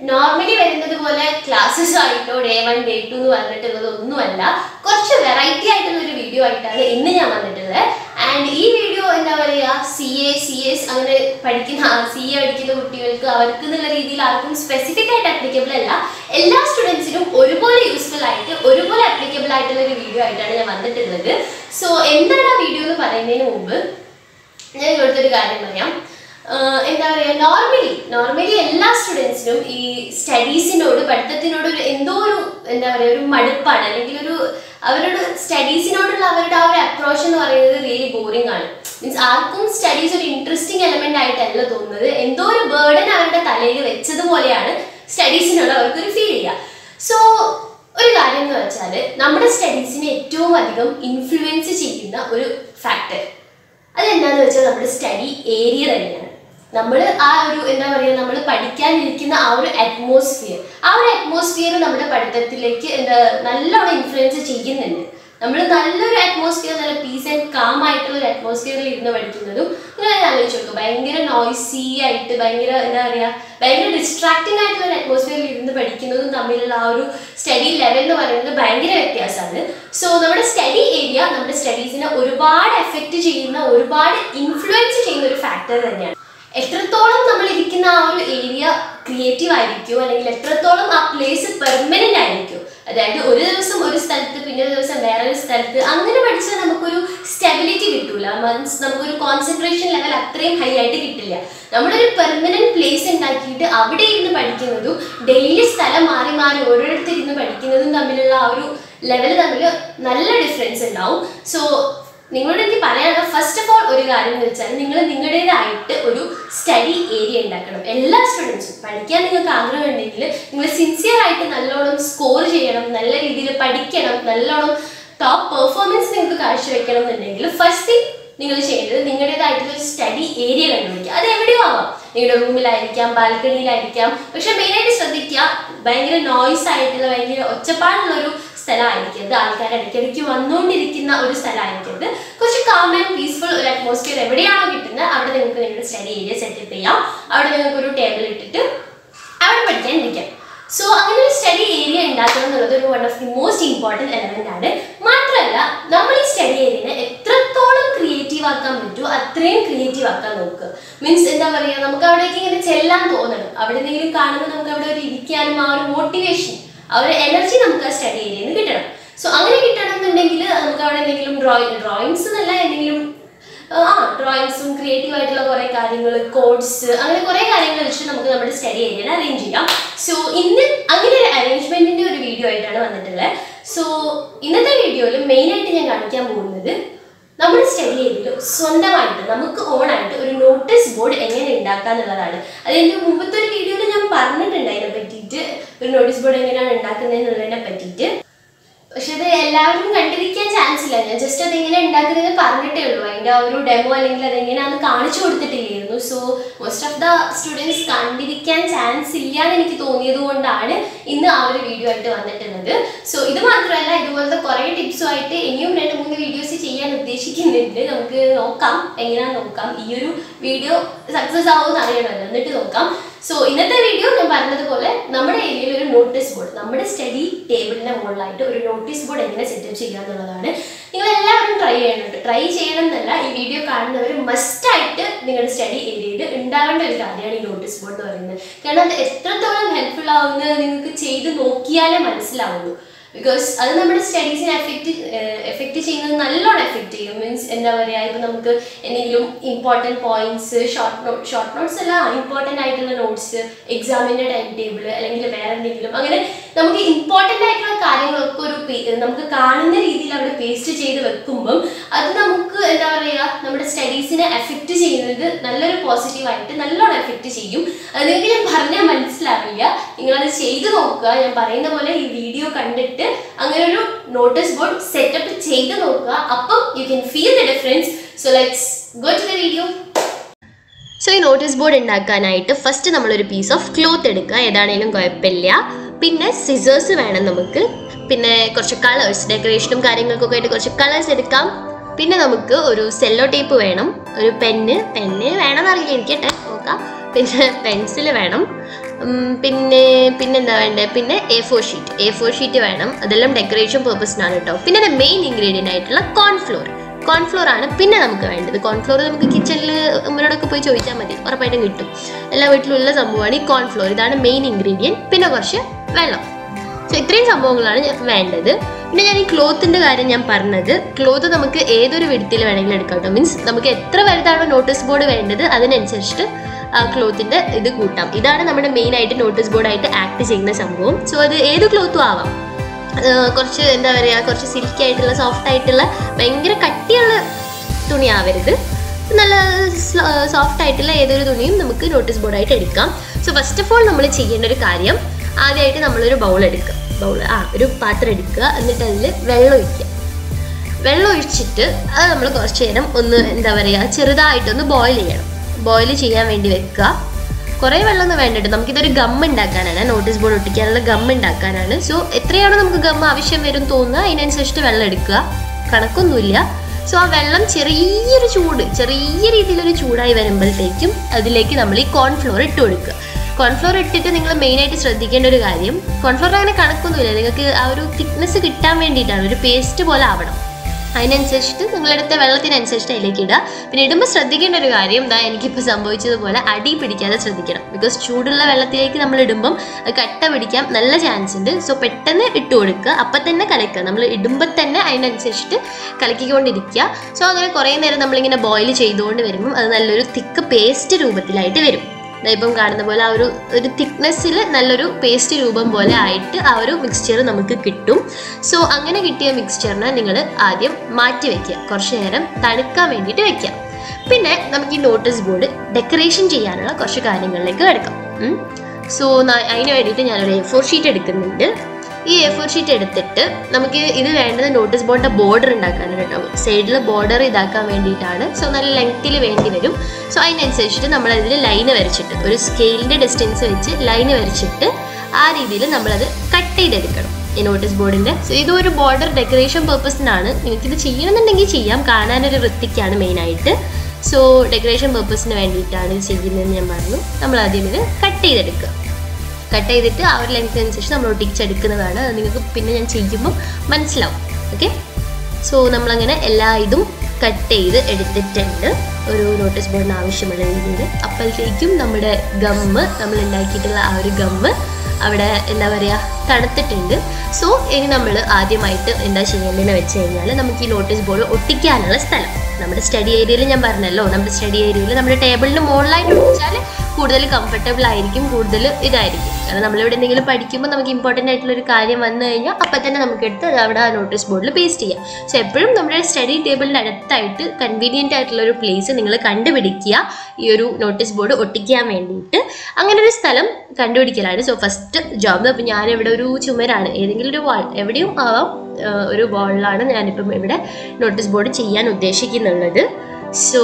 normally വരുന്നത് പോലെ classes ആയിട്ടോ ഡേ വൺ ഡേ ടു എന്ന് പറഞ്ഞിട്ടുള്ളത് ഒന്നുമല്ല കുറച്ച് വെറൈറ്റി ആയിട്ടുള്ള ഒരു വീഡിയോ ആയിട്ടാണ് ഇന്ന് ഞാൻ വന്നിട്ടുള്ളത് ആൻഡ് ഈ വീഡിയോ എന്താ പറയുക സി എ സി എസ് അങ്ങനെ പഠിക്കുന്ന സി എ പഠിക്കുന്ന കുട്ടികൾക്ക് അവർക്ക് എന്നുള്ള രീതിയിൽ ആർക്കും സ്പെസിഫിക് ആയിട്ട് അപ്ലിക്കബിൾ അല്ല എല്ലാ സ്റ്റുഡൻസിനും ഒരുപോലെ യൂസ്ഫുൾ ആയിട്ട് ഒരുപോലെ അപ്ലിക്കബിൾ ആയിട്ടുള്ള ഒരു വീഡിയോ ആയിട്ടാണ് ഞാൻ വന്നിട്ടുള്ളത് സോ എന്താണ് ആ വീഡിയോ എന്ന് പറയുന്നതിന് മുമ്പ് ഞാൻ ഇവിടുത്തെ ഒരു കാര്യം പറയാം ആഹ് എന്താ പറയുക നോർമലി നോർമലി എല്ലാ സ്റ്റുഡൻസിനും ഈ സ്റ്റഡീസിനോട് പഠിത്തത്തിനോട് ഒരു എന്തോ ഒരു എന്താ പറയുക ഒരു മടുപ്പാണ് അല്ലെങ്കിൽ ഒരു അവരോട് സ്റ്റഡീസിനോടുള്ള അവരുടെ ആ ഒരു അപ്രോച്ച് എന്ന് പറയുന്നത് റിയലി ബോറിംഗ് ആണ് മീൻസ് ആർക്കും സ്റ്റഡീസ് ഒരു ഇൻട്രസ്റ്റിംഗ് എലമെന്റ് ആയിട്ടല്ല തോന്നുന്നത് എന്തോ ഒരു ബേർഡൻ അവരുടെ തലയിൽ വെച്ചതുപോലെയാണ് സ്റ്റഡീസിനോട് അവർക്കൊരു ഫീൽ ചെയ്യുക സോ ഒരു കാര്യം എന്ന് വെച്ചാൽ നമ്മുടെ സ്റ്റഡീസിനെ ഏറ്റവും അധികം ഇൻഫ്ലുവൻസ് ചെയ്യുന്ന ഒരു ഫാക്ടർ അതെന്താന്ന് വെച്ചാൽ നമ്മുടെ സ്റ്റഡി ഏരിയ തന്നെയാണ് നമ്മൾ ആ ഒരു എന്താ പറയുക നമ്മൾ പഠിക്കാനിരിക്കുന്ന ആ ഒരു അറ്റ്മോസ്ഫിയർ ആ ഒരു അറ്റ്മോസ്ഫിയർ നമ്മുടെ പഠിത്തത്തിലേക്ക് എന്താ നല്ലോണം ഇൻഫ്ലുവൻസ് ചെയ്യുന്നുണ്ട് നമ്മൾ നല്ലൊരു അറ്റ്മോസ്ഫിയർ നല്ല പീസ് ആൻഡ് കാം ആയിട്ടുള്ള ഒരു അറ്റ്മോസ്ഫിയറിൽ ഇരുന്ന് പഠിക്കുന്നതും നിങ്ങൾ ആലോചിച്ച് നോക്കുക ഭയങ്കര നോയ്സി ആയിട്ട് ഭയങ്കര എന്താ പറയുക ഭയങ്കര ഡിസ്ട്രാക്റ്റിംഗ് ആയിട്ടുള്ള ഒരു അറ്റ്മോസ്ഫിയറിൽ ഇരുന്ന് പഠിക്കുന്നതും തമ്മിലുള്ള ആ ഒരു സ്റ്റഡി ലെവൽ എന്ന് പറയുന്നത് ഭയങ്കര വ്യത്യാസമാണ് സോ നമ്മുടെ സ്റ്റഡി ഏരിയ നമ്മുടെ സ്റ്റഡീസിനെ ഒരുപാട് എഫക്റ്റ് ചെയ്യുന്ന ഒരുപാട് ഇൻഫ്ലുവൻസ് ചെയ്യുന്ന ഒരു ഫാക്ടർ തന്നെയാണ് എത്രത്തോളം നമ്മൾ ഇരിക്കുന്ന ആ ഒരു ഏരിയ ക്രിയേറ്റീവ് ആയിരിക്കും അല്ലെങ്കിൽ എത്രത്തോളം ആ പ്ലേസ് പെർമനന്റ് ആയിരിക്കും അതായത് ഒരു ദിവസം ഒരു സ്ഥലത്ത് പിന്നെ ഒരു ദിവസം വേറൊരു സ്ഥലത്ത് അങ്ങനെ പഠിച്ചാൽ നമുക്കൊരു സ്റ്റെബിലിറ്റി കിട്ടൂല മീൻസ് നമുക്കൊരു കോൺസെൻട്രേഷൻ ലെവൽ അത്രയും ഹൈ ആയിട്ട് കിട്ടില്ല നമ്മളൊരു പെർമനന്റ് പ്ലേസ് ഉണ്ടാക്കിയിട്ട് അവിടെ ഇരുന്ന് പഠിക്കുന്നതും ഡെയിലി സ്ഥലം മാറി മാറി ഓരോരുത്തർ ഇരുന്ന് പഠിക്കുന്നതും തമ്മിലുള്ള ആ ഒരു ലെവൽ തമ്മിൽ നല്ല ഡിഫറൻസ് ഉണ്ടാവും സോ നിങ്ങളോട് എനിക്ക് പറയാനുള്ള ഫസ്റ്റ് ഓഫ് ഓൾ ഒരു കാര്യം എന്ന് വെച്ചാൽ നിങ്ങൾ നിങ്ങളുടേതായിട്ട് ഒരു സ്റ്റഡി ഏരിയ ഉണ്ടാക്കണം എല്ലാ സ്റ്റുഡൻസും പഠിക്കാൻ നിങ്ങൾക്ക് ആഗ്രഹമുണ്ടെങ്കിൽ നിങ്ങൾ സിൻസിയർ ആയിട്ട് നല്ലോണം സ്കോർ ചെയ്യണം നല്ല രീതിയിൽ പഠിക്കണം നല്ലോണം ടോപ്പ് പെർഫോമൻസ് നിങ്ങൾക്ക് കാഴ്ചവെക്കണം എന്നുണ്ടെങ്കിൽ ഫസ്റ്റ് തിങ് നിങ്ങൾ ചെയ്യേണ്ടത് നിങ്ങളുടേതായിട്ടുള്ള ഒരു സ്റ്റഡി ഏരിയ കണ്ടുപിടിക്കുക അത് എവിടെയോ ആവാം നിങ്ങളുടെ റൂമിലായിരിക്കാം ബാൽക്കണിയിലായിരിക്കാം പക്ഷെ മെയിനായിട്ട് ശ്രദ്ധിക്കുക ഭയങ്കര നോയ്സ് ആയിട്ടുള്ള ഭയങ്കര ഒച്ചപ്പാടുള്ള ഒരു സ്ഥലമായിരിക്കരുത് ആൾക്കാർ ഇടയ്ക്കിടയ്ക്ക് വന്നുകൊണ്ടിരിക്കുന്ന ഒരു സ്ഥലമായിരിക്കരുത് കുറച്ച് കാം ആൻഡ് പീസ്ഫുൾ ഒരു അറ്റ്മോസ്ഫിയർ എവിടെയാണോ കിട്ടുന്നത് അവിടെ നിങ്ങൾക്ക് നിങ്ങളുടെ സ്റ്റഡി ഏരിയ സെറ്റപ്പ് ചെയ്യാം അവിടെ നിങ്ങൾക്ക് ഒരു ടേബിൾ ഇട്ടിട്ട് അവിടെ പഠിക്കാൻ ഇരിക്കാം സോ അങ്ങനെ ഒരു സ്റ്റഡി ഏരിയ ഉണ്ടാക്കണം എന്നുള്ളത് ഒരു one of the most important element ആണ് മാത്രമല്ല നമ്മൾ ഈ സ്റ്റഡി ഏരിയനെ എത്രത്തോളം ക്രിയേറ്റീവ് ആക്കാൻ പറ്റുമോ അത്രയും ക്രിയേറ്റീവ് ആക്കാൻ നോക്കുക മീൻസ് എന്താ പറയുക നമുക്ക് അവിടേക്ക് ഇങ്ങനെ ചെല്ലാൻ തോന്നണം അവിടെ എന്തെങ്കിലും കാണുമ്പോൾ നമുക്ക് അവിടെ ഒരു ഇരിക്കാനും ആ ഒരു മോട്ടിവേഷൻ ആ ഒരു എനർജി നമുക്ക് ആ സ്റ്റഡി ഏരിയയിൽ നിന്ന് കിട്ടണം സോ അങ്ങനെ കിട്ടണം എന്നുണ്ടെങ്കിൽ നമുക്ക് അവിടെ എന്തെങ്കിലും ഡ്രോയിങ് ഡ്രോയിങ്സ് എന്നല്ല എന്തെങ്കിലും ആ ഡ്രോയിങ്സും ക്രിയേറ്റീവ് ആയിട്ടുള്ള കുറേ കാര്യങ്ങൾ കോഡ്സ് അങ്ങനെ കുറേ കാര്യങ്ങൾ വെച്ചിട്ട് നമുക്ക് നമ്മുടെ സ്റ്റഡി ഏരിയനെ അറേഞ്ച് ചെയ്യാം സോ ഇന്ന് അങ്ങനെ ഒരു അറേഞ്ച്മെന്റിന്റെ ഒരു വീഡിയോ ആയിട്ടാണ് വന്നിട്ടുള്ളത് സോ ഇന്നത്തെ വീഡിയോയിൽ മെയിനായിട്ട് ഞാൻ കാണിക്കാൻ പോകുന്നത് നമ്മുടെ സ്റ്റഡി ഏരിയയിൽ സ്വന്തമായിട്ട് നമുക്ക് ഓൺ ആയിട്ട് ഒരു നോട്ടീസ് ബോർഡ് എങ്ങനെ ഉണ്ടാക്കുക എന്നുള്ളതാണ് അതിൻ്റെ മുമ്പത്തെ ഒരു വീഡിയോയിൽ ഞാൻ പറഞ്ഞിട്ടുണ്ട് അതിനെ പറ്റിയിട്ട് ഒരു നോട്ടീസ് ബോർഡ് എങ്ങനെയാണ് ഉണ്ടാക്കുന്നത് എന്നുള്ളതിനെ പറ്റിയിട്ട് പക്ഷെ ഇത് എല്ലാവരും കണ്ടിരിക്കാൻ ചാൻസ് ഇല്ല ഞാൻ ജസ്റ്റ് അതെങ്ങനെ ഉണ്ടാക്കുന്നത് പറഞ്ഞിട്ടേ ഉള്ളൂ അതിൻ്റെ ആ ഒരു ഡെമോ അല്ലെങ്കിൽ അതെങ്ങനെയാണെന്ന് കാണിച്ചു കൊടുത്തിട്ടില്ലായിരുന്നു so most of the students കണ്ടിരിക്കാൻ ചാൻസ് ഇല്ല എന്ന് എനിക്ക് തോന്നിയത് കൊണ്ടാണ് ഇന്ന് ആ ഒരു വീഡിയോ ആയിട്ട് വന്നിട്ടുള്ളത് സോ ഇത് മാത്രമല്ല ഇതുപോലത്തെ കുറേ ടിപ്സുമായിട്ട് ഇനിയും രണ്ട് മൂന്ന് വീഡിയോസ് ചെയ്യാൻ ഉദ്ദേശിക്കുന്നുണ്ട് നമുക്ക് നോക്കാം എങ്ങനെയാണെന്ന് നോക്കാം ഈ ഒരു വീഡിയോ സക്സസ് ആവുമെന്ന് അറിയണമല്ലോ എന്നിട്ട് നോക്കാം സോ ഇന്നത്തെ വീഡിയോ ഞാൻ പറഞ്ഞതുപോലെ നമ്മുടെ ഏരിയയിൽ ഒരു നോട്ടീസ് ബോർഡ് നമ്മുടെ സ്റ്റഡി ടേബിളിന്റെ മുകളിലായിട്ട് ഒരു നോട്ടീസ് ബോർഡ് എങ്ങനെ സെറ്റപ്പ് ചെയ്യുക എന്നുള്ളതാണ് നിങ്ങൾ എല്ലാവരും ട്രൈ ചെയ്യണുണ്ട് ട്രൈ ചെയ്യണം എന്നല്ല ഈ വീഡിയോ കാണുന്നവർ മസ്റ്റായിട്ട് നിങ്ങളുടെ സ്റ്റഡി ഏരിയയിൽ ഉണ്ടാവേണ്ട ഒരു കാര്യമാണ് ഈ നോട്ടീസ് ബോർഡ് എന്ന് പറയുന്നത് കാരണം അത് എത്രത്തോളം ഹെൽപ്ഫുൾ ആവുന്നത് നിങ്ങൾക്ക് ചെയ്ത് നോക്കിയാലേ മനസ്സിലാവുള്ളൂ ബിക്കോസ് അത് നമ്മുടെ സ്റ്റഡീസിനെ എഫക്റ്റ് എഫക്റ്റ് ചെയ്യുന്നത് നല്ലോണം എഫക്റ്റ് ചെയ്യും മീൻസ് എന്താ പറയുക ഇപ്പം നമുക്ക് എന്തെങ്കിലും important points short note short notes അല്ല ഇമ്പോർട്ടൻ്റ് ആയിട്ടുള്ള നോട്ട്സ് എക്സാമിൻ്റെ ടൈം ടേബിൾ അല്ലെങ്കിൽ വേറെ എന്തെങ്കിലും അങ്ങനെ നമുക്ക് ഇമ്പോർട്ടൻ്റ് ആയിട്ടുള്ള കാര്യങ്ങളൊക്കെ ഒരു പേ- നമുക്ക് കാണുന്ന രീതിയിൽ അവിടെ പേസ്റ്റ് ചെയ്ത് വെക്കുമ്പം അത് നമുക്ക് എന്താ പറയുക നമ്മുടെ സ്റ്റഡീസിനെ എഫക്റ്റ് ചെയ്യുന്നത് നല്ലൊരു പോസിറ്റീവായിട്ട് നല്ലോണം എഫക്റ്റ് ചെയ്യും അത് നിങ്ങൾക്ക് ഞാൻ പറഞ്ഞാൽ മനസ്സിലാവില്ല നിങ്ങളത് ചെയ്ത് നോക്കുക ഞാൻ പറയുന്ന പോലെ ഈ വീഡിയോ കണ്ടിട്ട് അങ്ങനെ ഒരു നോട്ടീസ് ബോർഡ് സെറ്റപ്പ് ചെയ്ത് നോക്കുക അപ്പം you can feel the difference so let's go to the video so ഈ നോട്ടീസ് ബോർഡ് ഉണ്ടാക്കാനായിട്ട് ഫസ്റ്റ് നമ്മളൊരു പീസ് ഓഫ് ക്ലോത്ത് എടുക്കുക ഏതാണേലും കുഴപ്പമില്ല പിന്നെ സിസേഴ്സ് വേണം നമുക്ക് പിന്നെ കുറച്ച് കളേഴ്സ് ഡെക്കറേഷനും കാര്യങ്ങൾക്കൊക്കെ ആയിട്ട് കുറച്ച് കളേഴ്സ് എടുക്കാം പിന്നെ നമുക്ക് ഒരു സെല്ലോ ടേപ്പ് വേണം ഒരു പെന്ന് പെന്ന് വേണമെന്നറിയില്ല എനിക്കട്ടെ നോക്കാം പിന്നെ പെൻസിൽ വേണം ഉം, പിന്നെ പിന്നെന്താ വേണ്ടത് പിന്നെ A four sheet A four sheet വേണം അതെല്ലാം ഡെക്കറേഷൻ പേർപ്പസിനാണ് കേട്ടോ പിന്നെ മെയിൻ ഇൻഗ്രീഡിയൻ്റ് ആയിട്ടുള്ള കോൺഫ്ലോർ കോൺഫ്ലോർ ആണ് പിന്നെ നമുക്ക് വേണ്ടത് കോൺഫ്ലോർ നമുക്ക് കിച്ചണിൽ ഉമ്മനോടൊക്കെ പോയി ചോദിച്ചാൽ മതി ഉറപ്പായിട്ടും കിട്ടും എല്ലാ വീട്ടിലുള്ള സംഭവമാണ് ഈ കോൺഫ്ലോർ ഇതാണ് മെയിൻ ഇൻഗ്രീഡിയൻറ്റ് പിന്നെ കുറച്ച് വെള്ളം സോ ഇത്രയും സംഭവങ്ങളാണ് ഞാൻ വേണ്ടത് പിന്നെ ഞാൻ ഈ ക്ലോത്തിന്റെ കാര്യം ഞാൻ പറഞ്ഞത് ക്ലോത്ത് നമുക്ക് ഏതൊരു വിടത്തിൽ വേണമെങ്കിലും എടുക്കാം കേട്ടോ മീൻസ് നമുക്ക് എത്ര വലുതാണോ നോട്ടീസ് ബോർഡ് വേണ്ടത് അതിനനുസരിച്ചിട്ട് ആ ക്ലോത്തിന്റെ ഇത് കൂട്ടാം ഇതാണ് നമ്മുടെ മെയിൻ ആയിട്ട് നോട്ടീസ് ബോർഡായിട്ട് ആക്ട് ചെയ്യുന്ന സംഭവം സോ അത് ഏത് ക്ലോത്തും ആവാം ആ, കുറച്ച് എന്താ പറയുക കുറച്ച് സിൽക്കി ആയിട്ടുള്ള സോഫ്റ്റ് ആയിട്ടുള്ള ഭയങ്കര കട്ടിയുള്ള തുണി ആവരുത് നല്ല സോഫ്റ്റ് ആയിട്ടുള്ള ഏതൊരു തുണിയും നമുക്ക് നോട്ടീസ് ബോർഡായിട്ട് എടുക്കാം സോ ഫസ്റ്റ് ഓഫ് ഓൾ നമ്മൾ ചെയ്യേണ്ട ഒരു കാര്യം ആദ്യമായിട്ട് നമ്മളൊരു ബൗൾ എടുക്കുക ബൗൾ ആ ഒരു പാത്രം എടുക്കുക എന്നിട്ട് അതിൽ വെള്ളം ഒഴിക്കുക വെള്ളം ഒഴിച്ചിട്ട് അത് നമ്മൾ കുറച്ച് നേരം ഒന്ന് എന്താ പറയുക ചെറുതായിട്ടൊന്ന് ബോയിൽ ചെയ്യണം ബോയിൽ ചെയ്യാൻ വേണ്ടി വെക്കുക കുറേ വെള്ളമൊന്നും വേണ്ടിട്ട് നമുക്കിതൊരു ഗം ഉണ്ടാക്കാനാണ് നോട്ടീസ് ബോർഡ് ഒട്ടിക്കാനുള്ള ഗം ഉണ്ടാക്കാനാണ് സോ എത്രയാണോ നമുക്ക് ഗം ആവശ്യം വരും തോന്നുക അതിനനുസരിച്ചിട്ട് വെള്ളം എടുക്കുക കണക്കൊന്നുമില്ല സോ ആ വെള്ളം ചെറിയൊരു ചൂട് ചെറിയ രീതിയിലൊരു ചൂടായി വരുമ്പോഴത്തേക്കും അതിലേക്ക് നമ്മൾ ഈ കോൺഫ്ലോർ ഇട്ട് കൊടുക്കുക കോൺഫ്ലോർ ഇട്ടിട്ട് നിങ്ങൾ മെയിനായിട്ട് ശ്രദ്ധിക്കേണ്ട ഒരു കാര്യം കോൺഫ്ലോർ അങ്ങനെ കണക്കൊന്നുമില്ല നിങ്ങൾക്ക് ആ ഒരു തിക്നെസ് കിട്ടാൻ വേണ്ടിയിട്ടാണ് ഒരു പേസ്റ്റ് പോലെ ആവണം അതിനനുസരിച്ചിട്ട് നിങ്ങളെടുത്ത വെള്ളത്തിനനുസരിച്ചിട്ട് അതിലേക്ക് ഇടുക പിന്നെ ഇടുമ്പോൾ ശ്രദ്ധിക്കേണ്ട ഒരു കാര്യം എന്താ എനിക്കിപ്പോൾ സംഭവിച്ചതുപോലെ അടി പിടിക്കാതെ ശ്രദ്ധിക്കണം ബിക്കോസ് ചൂടുള്ള വെള്ളത്തിലേക്ക് നമ്മൾ ഇടുമ്പം അത് കട്ട പിടിക്കാൻ നല്ല ചാൻസ് ഉണ്ട് സോ പെട്ടെന്ന് ഇട്ട് കൊടുക്കുക അപ്പം തന്നെ കലക്കുക നമ്മൾ ഇടുമ്പോൾ തന്നെ അതിനനുസരിച്ചിട്ട് കലക്കിക്കൊണ്ടിരിക്കുക സോ അങ്ങനെ കുറേ നേരം നമ്മളിങ്ങനെ ബോയിൽ ചെയ്തുകൊണ്ട് വരുമ്പം അത് നല്ലൊരു തിക്ക് പേസ്റ്റ് രൂപത്തിലായിട്ട് വരും ദാ ഇപ്പം കാണുന്ന പോലെ ആ ഒരു ഒരു തിക്നെസ്സിൽ നല്ലൊരു പേസ്റ്റ് രൂപം പോലെ ആയിട്ട് ആ ഒരു മിക്സ്ചർ നമുക്ക് കിട്ടും സോ അങ്ങനെ കിട്ടിയ മിക്സ്ചറിനെ നിങ്ങൾ ആദ്യം മാറ്റി വെക്കുക കുറച്ച് നേരം തണുക്കാൻ വേണ്ടിയിട്ട് വെക്കുക പിന്നെ നമുക്ക് ഈ നോട്ടീസ് ബോർഡ് ഡെക്കറേഷൻ ചെയ്യാനുള്ള കുറച്ച് കാര്യങ്ങളിലേക്ക് കിടക്കാം സോ അതിന് വേണ്ടിയിട്ട് ഞാനൊരു എ ഫോർ ഷീറ്റ് എടുക്കുന്നുണ്ട് ഈ എ ഫോർ ഷീറ്റ് എടുത്തിട്ട് നമുക്ക് ഇത് വേണ്ടത് നോട്ടീസ് ബോർഡിന്റെ ബോർഡർ ഉണ്ടാക്കാനാണ് കേട്ടോ സൈഡിൽ ബോർഡർ ഇതാക്കാൻ വേണ്ടിയിട്ടാണ് സോ നല്ല ലെങ്ത്തിൽ വേണ്ടി വരും സോ അതിനനുസരിച്ചിട്ട് നമ്മൾ അതിൽ ലൈന് വരച്ചിട്ട് ഒരു സ്കെയിലിന്റെ ഡിസ്റ്റൻസ് വെച്ച് ലൈന് വരച്ചിട്ട് ആ രീതിയിൽ നമ്മളത് കട്ട് ചെയ്തെടുക്കണം ഈ നോട്ടീസ് ബോർഡിന്റെ സോ ഇത് ഒരു ബോർഡർ ഡെക്കറേഷൻ പേർപ്പസിനാണ് നിങ്ങൾക്കിത് ചെയ്യണമെന്നുണ്ടെങ്കിൽ ചെയ്യാം കാണാനൊരു വൃത്തിക്കാണ് മെയിനായിട്ട് സോ ഡെക്കറേഷൻ പേർപ്പസിന് വേണ്ടിയിട്ടാണ് ഇത് ചെയ്യുന്നതെന്ന് ഞാൻ പറഞ്ഞു നമ്മൾ ആദ്യം ഇത് കട്ട് ചെയ്തെടുക്കുക കട്ട് ചെയ്തിട്ട് ആ ഒരു ലെങ്ത് അനുസരിച്ച് നമ്മൾ ഒട്ടിച്ചെടുക്കുന്നതാണ് അത് നിങ്ങൾക്ക് പിന്നെ ഞാൻ ചെയ്യുമ്പോൾ മനസ്സിലാവും ഓക്കെ സോ നമ്മളങ്ങനെ എല്ലാ ഇതും കട്ട് ചെയ്ത് എടുത്തിട്ടുണ്ട് ഒരു നോട്ടീസ് ബോർഡിന് ആവശ്യമുള്ള രീതിയിൽ അപ്പോഴത്തേക്കും നമ്മുടെ ഗമ്മ് നമ്മൾ ഉണ്ടാക്കിയിട്ടുള്ള ആ ഒരു ഗമ്മ് അവിടെ എന്താ പറയുക തണുത്തിട്ടുണ്ട് സോ ഇനി നമ്മൾ ആദ്യമായിട്ട് എന്താ ചെയ്യേണ്ടതെന്ന് വെച്ച് കഴിഞ്ഞാൽ നമുക്ക് ഈ നോട്ടീസ് ബോർഡ് ഒട്ടിക്കാനുള്ള സ്ഥലം നമ്മുടെ സ്റ്റഡി ഏരിയയിൽ ഞാൻ പറഞ്ഞല്ലോ നമ്മുടെ സ്റ്റഡി ഏരിയയിൽ നമ്മുടെ ടേബിളിന് മുകളിലായിട്ട് ഒട്ടിച്ചാൽ കൂടുതൽ കംഫർട്ടബിൾ ആയിരിക്കും കൂടുതൽ ഇതായിരിക്കും കാരണം നമ്മളിവിടെ എന്തെങ്കിലും പഠിക്കുമ്പോൾ നമുക്ക് ഇമ്പോർട്ടൻ്റ് ആയിട്ടുള്ള ഒരു കാര്യം വന്നു കഴിഞ്ഞാൽ അപ്പം തന്നെ നമുക്ക് എടുത്ത് അത് അവിടെ ആ നോട്ടീസ് ബോർഡിൽ പേസ്റ്റ് ചെയ്യാം സോ എപ്പോഴും നമ്മുടെ സ്റ്റഡി ടേബിളിൻ്റെ അടുത്തായിട്ട് കൺവീനിയൻ്റ് ആയിട്ടുള്ള ഒരു പ്ലേസ് നിങ്ങൾ കണ്ടുപിടിക്കുക ഈ ഒരു നോട്ടീസ് ബോർഡ് ഒട്ടിക്കാൻ വേണ്ടിയിട്ട് അങ്ങനെ ഒരു സ്ഥലം കണ്ടുപിടിക്കലാണ് സോ ഫസ്റ്റ് ജോബ് അപ്പം ഞാൻ ഇവിടെ ഒരു ചുമരാണ് ഏതെങ്കിലും ഒരു വാൾ എവിടെയും ആവാം ആ, ഒരു വാളിലാണ് ഞാനിപ്പം ഇവിടെ നോട്ടീസ് ബോർഡ് ചെയ്യാൻ ഉദ്ദേശിക്കുന്നുള്ളത് സോ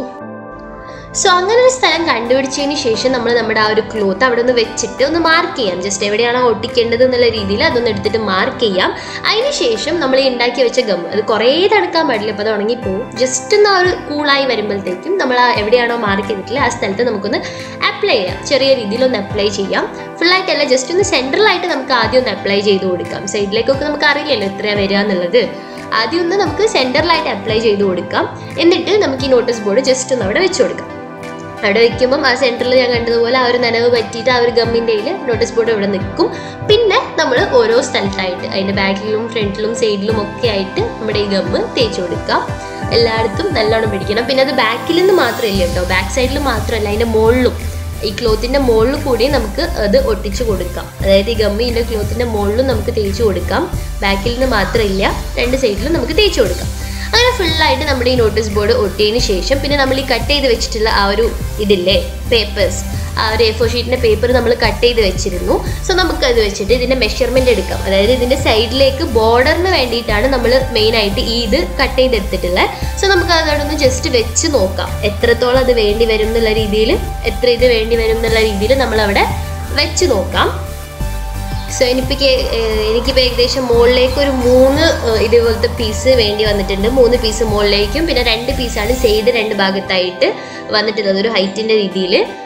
സോ അങ്ങനെ ഒരു സ്ഥലം കണ്ടുപിടിച്ചതിന് ശേഷം നമ്മൾ നമ്മുടെ ആ ഒരു ക്ലോത്ത് അവിടെ ഒന്ന് വെച്ചിട്ട് ഒന്ന് മാർക്ക് ചെയ്യാം ജസ്റ്റ് എവിടെയാണോ ഒട്ടിക്കേണ്ടത് എന്നുള്ള രീതിയിൽ അതൊന്ന് എടുത്തിട്ട് മാർക്ക് ചെയ്യാം അതിന് ശേഷം നമ്മൾ ഈ ഉണ്ടാക്കി വെച്ച ഗം അത് കുറേ തണുക്കാൻ പാടില്ല അപ്പോൾ അത് ഉണങ്ങിപ്പോവും ജസ്റ്റ് ഒന്ന് ആ ഒരു കൂളായി വരുമ്പോഴത്തേക്കും നമ്മൾ ആ എവിടെയാണോ മാർക്ക് ചെയ്തിട്ടില്ല ആ സ്ഥലത്ത് നമുക്കൊന്ന് അപ്ലൈ ചെയ്യാം ചെറിയ രീതിയിൽ ഒന്ന് അപ്ലൈ ചെയ്യാം ഫുള്ളായിട്ടല്ല ജസ്റ്റ് ഒന്ന് സെൻട്രലായിട്ട് നമുക്ക് ആദ്യം ഒന്ന് അപ്ലൈ ചെയ്ത് കൊടുക്കാം സൈഡിലേക്കൊക്കെ നമുക്ക് അറിയില്ലല്ലോ എത്രയാണ് വരിക എന്നുള്ളത് ആദ്യം ഒന്ന് നമുക്ക് സെൻറ്ററിലായിട്ട് അപ്ലൈ ചെയ്ത് കൊടുക്കാം എന്നിട്ട് നമുക്ക് ഈ നോട്ടീസ് ബോർഡ് ജസ്റ്റ് ഒന്ന് അവിടെ വെച്ച് കൊടുക്കാം അവിടെ വെക്കുമ്പം ആ സെൻറ്ററിൽ ഞാൻ കണ്ടതുപോലെ ആ ഒരു നനവ് പറ്റിയിട്ട് ആ ഒരു ഗമ്മിൻ്റെ നോട്ടീസ് ബോർഡ് ഇവിടെ നിൽക്കും പിന്നെ നമ്മൾ ഓരോ സ്ഥലത്തായിട്ട് അതിൻ്റെ ബാക്കിലും ഫ്രണ്ടിലും സൈഡിലും ഒക്കെ ആയിട്ട് നമ്മുടെ ഈ ഗമ്മ് തേച്ച് കൊടുക്കാം എല്ലായിടത്തും നല്ലോണം പിടിക്കണം പിന്നെ അത് ബാക്കിൽ നിന്ന് മാത്രമല്ല കേട്ടോ ബാക്ക് സൈഡിൽ മാത്രമല്ല അതിൻ്റെ മുകളിലും ഈ ക്ലോത്തിൻ്റെ മുകളിൽ കൂടി നമുക്ക് അത് ഒട്ടിച്ച് കൊടുക്കാം അതായത് ഈ ഗമ്മിൻ്റെ ക്ലോത്തിൻ്റെ മുകളിലും നമുക്ക് തേച്ച് കൊടുക്കാം ബാക്കിൽ നിന്ന് മാത്രമില്ല രണ്ട് സൈഡിലും നമുക്ക് തേച്ച് കൊടുക്കാം അങ്ങനെ ഫുള്ളായിട്ട് നമ്മുടെ ഈ നോട്ടീസ് ബോർഡ് ഒട്ടിയതിന് ശേഷം പിന്നെ നമ്മൾ ഈ കട്ട് ചെയ്ത് വെച്ചിട്ടുള്ള ആ ഒരു ഇതില്ലേ പേപ്പേഴ്സ് ആ ഒരു എ ഫോർ ഷീറ്റിൻ്റെ പേപ്പർ നമ്മൾ കട്ട് ചെയ്ത് വെച്ചിരുന്നു സോ നമുക്ക് അത് വെച്ചിട്ട് ഇതിൻ്റെ മെഷർമെൻ്റ് എടുക്കാം അതായത് ഇതിൻ്റെ സൈഡിലേക്ക് ബോർഡറിന് വേണ്ടിയിട്ടാണ് നമ്മൾ മെയിനായിട്ട് ഈ ഇത് കട്ട് ചെയ്തെടുത്തിട്ടുള്ളത് സോ നമുക്ക് അതോടൊന്ന് ജസ്റ്റ് വെച്ച് നോക്കാം എത്രത്തോളം അത് വേണ്ടി വരും എന്നുള്ള രീതിയിൽ എത്ര ഇത് വേണ്ടി വരും എന്നുള്ള രീതിയിൽ നമ്മളവിടെ വെച്ച് നോക്കാം സോ എനിക്ക് എനിക്കിപ്പോൾ ഏകദേശം മുകളിലേക്ക് ഒരു മൂന്ന് ഏഹ്, ഇതേപോലത്തെ പീസ് വേണ്ടി വന്നിട്ടുണ്ട് മൂന്ന് പീസ് മുകളിലേക്കും പിന്നെ രണ്ട് പീസാണ് സൈഡ് രണ്ട് ഭാഗത്തായിട്ട് വന്നിട്ടുള്ളത് ഒരു ഹൈറ്റിൻ്റെ രീതിയിൽ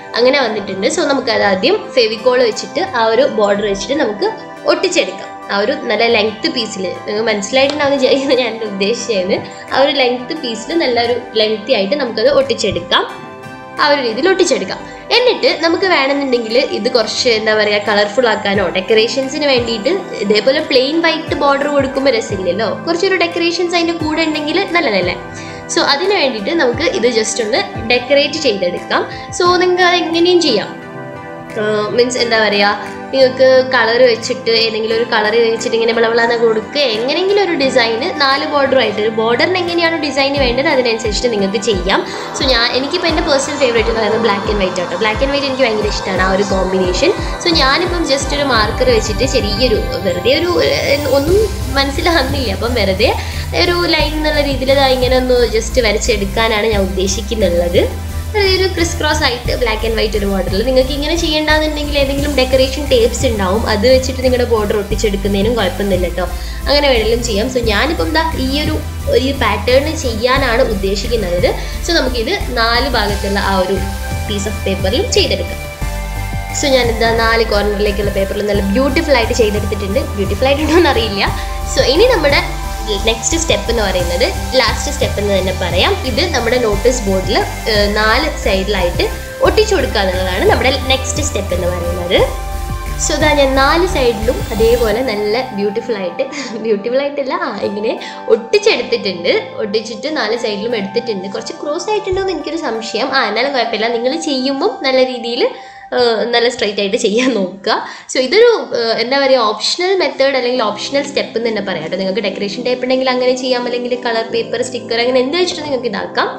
അങ്ങനെ വന്നിട്ടുണ്ട് സോ നമുക്ക് അത് ആദ്യം ഫെവിക്കോൾ വെച്ചിട്ട് ആ ഒരു ബോർഡർ വെച്ചിട്ട് നമുക്ക് ഒട്ടിച്ചെടുക്കാം ആ ഒരു നല്ല ലെങ്ത് പീസിൽ നിങ്ങൾ മനസ്സിലായിട്ടുണ്ടാവും വിചാരിക്കുന്നത് ഞാൻ ഉദ്ദേശിച്ചത് ആ ഒരു ലെങ്ത് പീസിൽ നല്ലൊരു ലെങ്തി ആയിട്ട് നമുക്കത് ഒട്ടിച്ചെടുക്കാം ആ ഒരു രീതിയിൽ ഒട്ടിച്ചെടുക്കാം എന്നിട്ട് നമുക്ക് വേണമെന്നുണ്ടെങ്കിൽ ഇത് കുറച്ച് എന്താ പറയുക കളർഫുൾ ആക്കാനോ ഡെക്കറേഷൻസിന് വേണ്ടിയിട്ട് ഇതേപോലെ പ്ലെയിൻ വൈറ്റ് ബോർഡർ കൊടുക്കുമ്പോൾ രസമില്ലല്ലോ കുറച്ചൊരു ഡെക്കറേഷൻസ് അതിൻ്റെ കൂടെ ഉണ്ടെങ്കിൽ നല്ലതല്ലേ സോ അതിന് വേണ്ടിയിട്ട് നമുക്ക് ഇത് ജസ്റ്റ് ഒന്ന് ഡെക്കറേറ്റ് ചെയ്തെടുക്കാം സോ നിങ്ങൾക്ക് അത് എങ്ങനെയും ചെയ്യാം മീൻസ് എന്താ പറയുക നിങ്ങൾക്ക് കളർ വെച്ചിട്ട് ഏതെങ്കിലും ഒരു കളർ വെച്ചിട്ട് ഇങ്ങനെ വിളവിളാന്ന് കൊടുക്കുക എങ്ങനെയെങ്കിലും ഒരു ഡിസൈന് നാല് ബോർഡറുമായിട്ട് ഒരു ബോർഡറിന് എങ്ങനെയാണ് ഡിസൈൻ വേണ്ടത് അതിനനുസരിച്ചിട്ട് നിങ്ങൾക്ക് ചെയ്യാം സോ ഞാൻ എനിക്കിപ്പോൾ എൻ്റെ പേഴ്സണൽ ഫേവറേറ്റ് എന്ന് പറയുന്നത് ബ്ലാക്ക് ആൻഡ് വൈറ്റ് ആട്ടോ ബ്ലാക്ക് ആൻഡ് വൈറ്റ് എനിക്ക് ഭയങ്കര ഇഷ്ടമാണ് ആ ഒരു കോമ്പിനേഷൻ സോ ഞാനിപ്പം ജസ്റ്റ് ഒരു മാർക്കർ വെച്ചിട്ട് ചെറിയൊരു വെറുതെ ഒരു ഏഹ്, ഒന്നും മനസ്സിലാകുന്നില്ല അപ്പം വെറുതെ ഒരു ലൈൻ എന്നുള്ള രീതിയിൽ ഇതാ ഇങ്ങനെ ഒന്ന് ജസ്റ്റ് വരച്ചെടുക്കാനാണ് ഞാൻ ഉദ്ദേശിക്കുന്നുള്ളത് ഒരു ക്രിസ് ക്രോസ് ആയിട്ട് ബ്ലാക്ക് ആൻഡ് വൈറ്റ് ഒരു ബോർഡറിൽ നിങ്ങൾക്ക് ഇങ്ങനെ ചെയ്യേണ്ടതെന്നുണ്ടെങ്കിൽ ഏതെങ്കിലും ഡെക്കറേഷൻ ടേപ്സ് ഉണ്ടാവും അത് വെച്ചിട്ട് നിങ്ങളുടെ ബോർഡർ ഒട്ടിച്ചെടുക്കുന്നതിനും കുഴപ്പമൊന്നുമില്ല കേട്ടോ അങ്ങനെ വേണമെങ്കിലും ചെയ്യാം സോ ഞാനിപ്പം ദാ ഈ ഒരു ഈ പാറ്റേൺ ചെയ്യാനാണ് ഉദ്ദേശിക്കുന്നത് സോ നമുക്കിത് നാല് ഭാഗത്തുള്ള ആ ഒരു പീസ് ഓഫ് പേപ്പറിൽ ചെയ്തെടുക്കാം സോ ഞാൻ ഇതാ നാല് കോർണറിലേക്കുള്ള പേപ്പറിൽ നല്ല ബ്യൂട്ടിഫുൾ ആയിട്ട് ചെയ്തെടുത്തിട്ടുണ്ട് ബ്യൂട്ടിഫുൾ ആയിട്ടുണ്ടോ എന്ന് അറിയില്ല സോ ഇനി നമ്മുടെ നെക്സ്റ്റ് സ്റ്റെപ്പ് എന്ന് പറയുന്നത് ലാസ്റ്റ് സ്റ്റെപ്പ് എന്ന് തന്നെ പറയാം ഇത് നമ്മുടെ നോട്ടീസ് ബോർഡിൽ നാല് സൈഡിലായിട്ട് ഒട്ടിച്ചു കൊടുക്കുക എന്നുള്ളതാണ് നമ്മുടെ നെക്സ്റ്റ് സ്റ്റെപ്പ് എന്ന് പറയുന്നത് സോ ഇതാ ഞാൻ നാല് സൈഡിലും അതേപോലെ നല്ല ബ്യൂട്ടിഫുൾ ആയിട്ട് ബ്യൂട്ടിഫുൾ ആയിട്ടല്ല ആ ഇങ്ങനെ ഒട്ടിച്ചെടുത്തിട്ടുണ്ട് ഒട്ടിച്ചിട്ട് നാല് സൈഡിലും എടുത്തിട്ടുണ്ട് കുറച്ച് ക്രോസ് ആയിട്ടുണ്ടോ എന്ന് എനിക്കൊരു സംശയം ആ എന്നാലും കുഴപ്പമില്ല നിങ്ങൾ ചെയ്യുമ്പം നല്ല രീതിയിൽ നല്ല സ്ട്രൈറ്റ് ആയിട്ട് ചെയ്യാൻ നോക്കുക സോ ഇതൊരു ഏഹ്, എന്താ പറയുക ഓപ്ഷണൽ മെത്തേഡ് അല്ലെങ്കിൽ ഓപ്ഷണൽ സ്റ്റെപ്പ് എന്ന് തന്നെ പറയാം കേട്ടോ നിങ്ങൾക്ക് ഡെക്കറേഷൻ ടൈപ്പ് ഉണ്ടെങ്കിൽ അങ്ങനെ ചെയ്യാം അല്ലെങ്കിൽ കളർ പേപ്പർ സ്റ്റിക്കർ അങ്ങനെ എന്ത് വെച്ചിട്ട് നിങ്ങൾക്ക് ഇതാക്കാം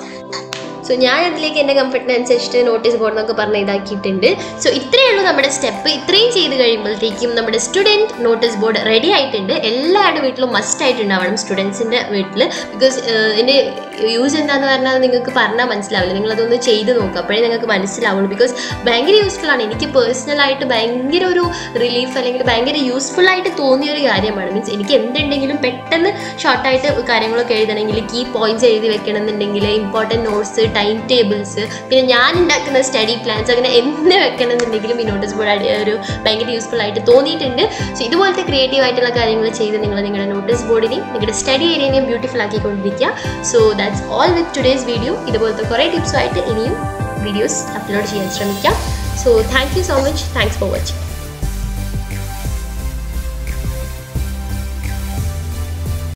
സോ ഞാൻ അതിലേക്ക് എൻ്റെ കംഫർട്ടിനനുസരിച്ചിട്ട് നോട്ടീസ് ബോർഡ് എന്നൊക്കെ പറഞ്ഞ് ഇതാക്കിയിട്ടുണ്ട് സോ ഇത്രയേ ഉള്ളൂ നമ്മുടെ സ്റ്റെപ്പ് ഇത്രയും ചെയ്ത് കഴിയുമ്പോഴത്തേക്കും നമ്മുടെ സ്റ്റുഡൻറ്റ് നോട്ടീസ് ബോർഡ് റെഡി ആയിട്ടുണ്ട് എല്ലാവരുടെ വീട്ടിലും മസ്റ്റ് ആയിട്ടുണ്ടാവണം സ്റ്റുഡൻസിൻ്റെ വീട്ടിൽ ബിക്കോസ് എൻ്റെ യൂസ് എന്താന്ന് പറഞ്ഞാൽ നിങ്ങൾക്ക് പറഞ്ഞാൽ മനസ്സിലാവില്ല നിങ്ങളതൊന്ന് ചെയ്ത് നോക്കുക അപ്പോഴേ നിങ്ങൾക്ക് മനസ്സിലാവുള്ളൂ ബിക്കോസ് ഭയങ്കര യൂസ്ഫുൾ ആണ് എനിക്ക് പേഴ്സണലായിട്ട് ഭയങ്കര ഒരു റിലീഫ് അല്ലെങ്കിൽ ഭയങ്കര യൂസ്ഫുൾ ആയിട്ട് തോന്നിയ ഒരു കാര്യമാണ് മീൻസ് എനിക്ക് എന്തുണ്ടെങ്കിലും പെട്ടെന്ന് ഷോർട്ടായിട്ട് കാര്യങ്ങളൊക്കെ എഴുതണമെങ്കിൽ കീ പോയിന്റ്സ് എഴുതി വെക്കണം എന്നുണ്ടെങ്കിൽ ഇമ്പോർട്ടൻറ്റ് നോട്ട്സ് ടൈം ടേബിൾസ് പിന്നെ ഞാൻ ഉണ്ടാക്കുന്ന സ്റ്റഡി പ്ലാൻസ് അങ്ങനെ എന്ത് വെക്കണം എന്നുണ്ടെങ്കിലും ഈ നോട്ടീസ് ബോർഡ് ഒരു ഭയങ്കര യൂസ്ഫുൾ ആയിട്ട് തോന്നിയിട്ടുണ്ട് സോ ഇതുപോലത്തെ ക്രിയേറ്റീവ് ആയിട്ടുള്ള കാര്യങ്ങൾ ചെയ്ത് നിങ്ങൾ നിങ്ങളുടെ നോട്ടീസ് ബോർഡിനെയും നിങ്ങളുടെ സ്റ്റഡി ഏരിയനെയും ബ്യൂട്ടിഫുൾ ആക്കിക്കൊണ്ടിരിക്കുക so that's all with today's video ഇതുപോലത്തെ കുറേ ടിപ്സുമായിട്ട് ഇനിയും വീഡിയോസ് അപ്ലോഡ് ചെയ്യാൻ ശ്രമിക്കാം so thank you so much thanks for watching